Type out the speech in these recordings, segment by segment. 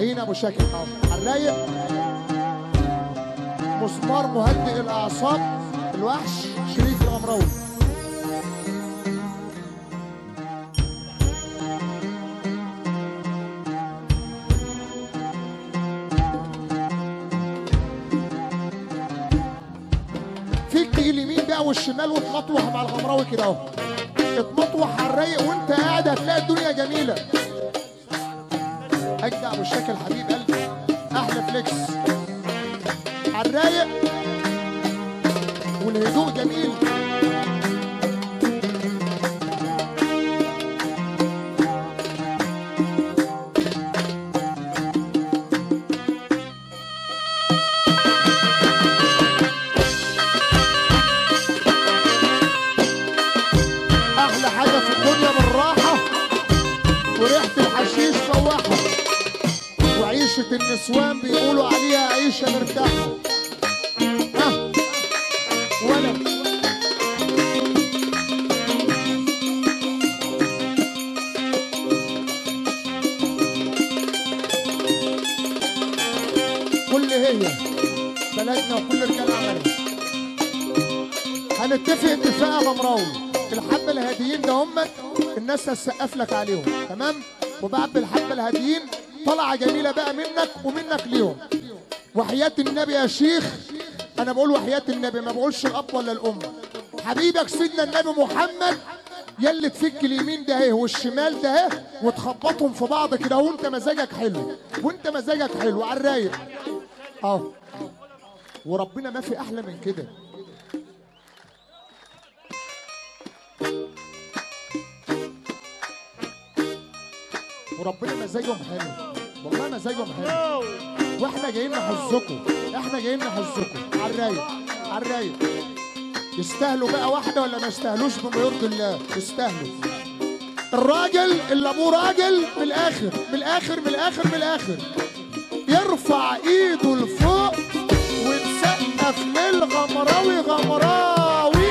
عين ابو شاكر اه على الرايق مسمار مهدئ الاعصاب الوحش شريف الامراوي فيك تيجي اليمين بقى والشمال وتمطوح مع الغمراوي كده اهو اتمطوح على الرايق وانت قاعد هتلاقي الدنيا جميله اجدع ابو شاكر حبيب قلبي احلى فليكس على الرايق والهدوء جميل احلى حاجه في الدنيا بالراحه وريحه الحشيش فواحه وعيشه النسوان بيقولوا عليها عيشه مرتاحه ها ولا كل هي بلدنا وكل رجال عملها هنتفق اتفاق يا غمراوي الحبه الهاديين ده هم الناس هتسقف لك عليهم تمام وبعد الحبه الهاديين طلعه جميله بقى منك ومنك ليهم وحياه النبي يا شيخ انا بقول وحياه النبي ما بقولش الاب ولا الام حبيبك سيدنا النبي محمد يلي تفك اليمين ده اهي والشمال ده اهي وتخبطهم في بعض كده وانت مزاجك حلو وانت مزاجك حلو على الرايق اهو وربنا ما في احلى من كده وربنا مزاجهم حلو والله مزاجهم حلو واحنا جايين نحظكم احنا جايين نحظكم على الرايق على الرايق يستاهلوا بقى واحده ولا ما يستاهلوش بما يرضي الله يستاهلوا الراجل اللي ابوه راجل من الاخر من الاخر من الاخر من الاخر يرفع ايده لفوق ونسقف للغمراوي غمراوي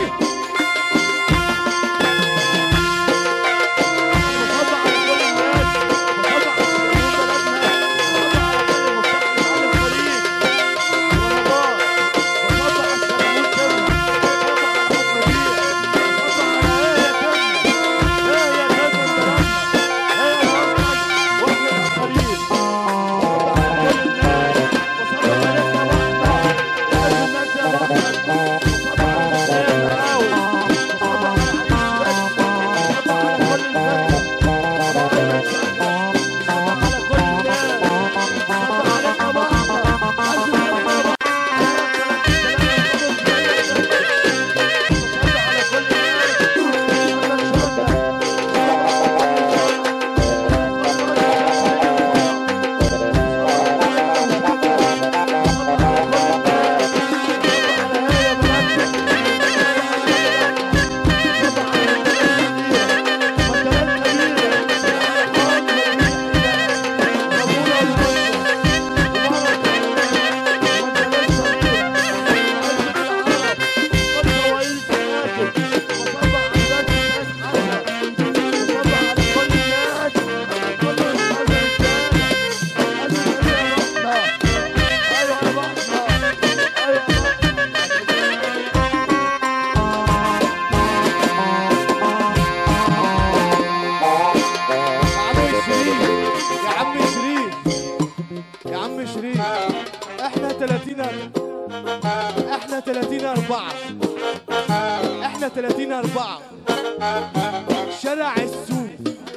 يا عم شريف يا عم شريف احنا 30 احنا 30 4 احنا 30 4 شارع السوق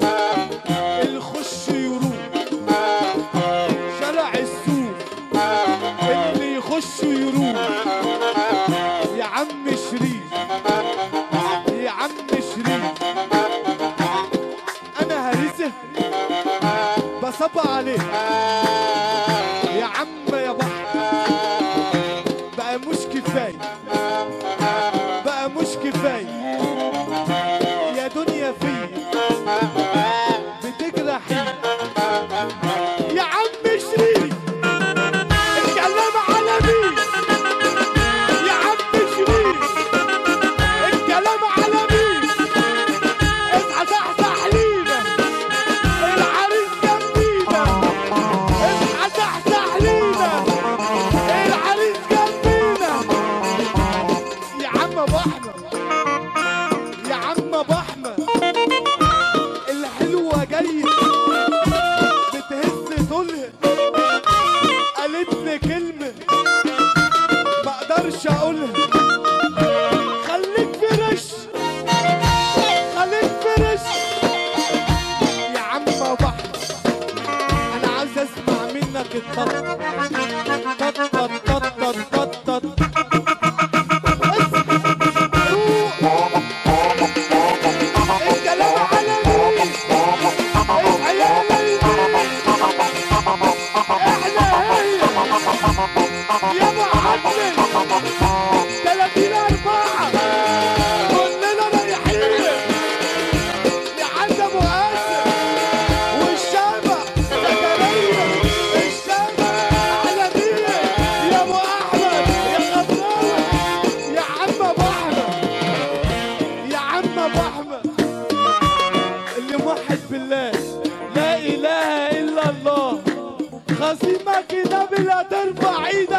الخش يروح شارع السوق اللي يخش يروح يا عم شريف يا عم شريف انا هرسه بصب عليه يا عم يا بحر بقى مش كفايه بقى مش كفايه يا دنيا فيا بتجرحي يا عم شريف اتكلم على مين يا عم شريف الكلام على مين اصحى صحصح لينا العريس جنبينا اصحى الطط طط طط طط طط طط طط الكلام على مين؟ اصحى يا ليلى احنا هي يا معلم 30 أربعة كلنا رايحين يا عند أبو قاسم والشمع زكريا الشمع عالمية يا أبو أحمد يا غدراوي يا عم أبو أحمد يا عم أبو أحمد اللي موحد بالله لا إله إلا الله خصيمة كده بلا ترفع إيدك